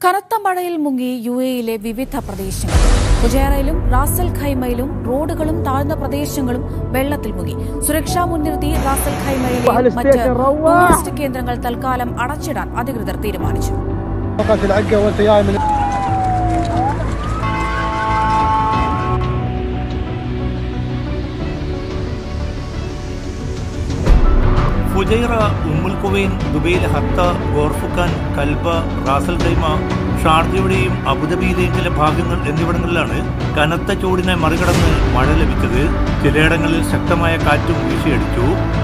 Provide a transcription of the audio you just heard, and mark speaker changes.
Speaker 1: കനത്ത മഴയിൽ മുങ്ങി യു എയിലെ വിവിധ പ്രദേശങ്ങൾ ഫുജേറയിലും റാസൽ ഖൈമയിലും റോഡുകളും താഴ്ന്ന പ്രദേശങ്ങളും വെള്ളത്തിൽ മുങ്ങി സുരക്ഷാ മുൻനിർത്തി റാസൽ ഖൈമയിലെ മറ്റ് ടൂറിസ്റ്റ് കേന്ദ്രങ്ങൾ തൽക്കാലം അടച്ചിടാൻ അധികൃതർ തീരുമാനിച്ചു
Speaker 2: وقت العقه وانت جاي من
Speaker 3: ഫുജൈറ ഉമ്മുൽ കുവൈൻ ദുബൈയിലെ Hatta Khor Fakkan Kalba Ras al Khaimah ഷാർജയുടെയും അബുദാബിയിലെയും ചില ഭാഗങ്ങൾ എന്നിവിടങ്ങളിലാണ് കനത്ത ചൂടിനെ മറികടന്ന് മഴ ലഭിച്ചത് ചിലയിടങ്ങളിൽ ശക്തമായ കാറ്റും വീശിയടിച്ചു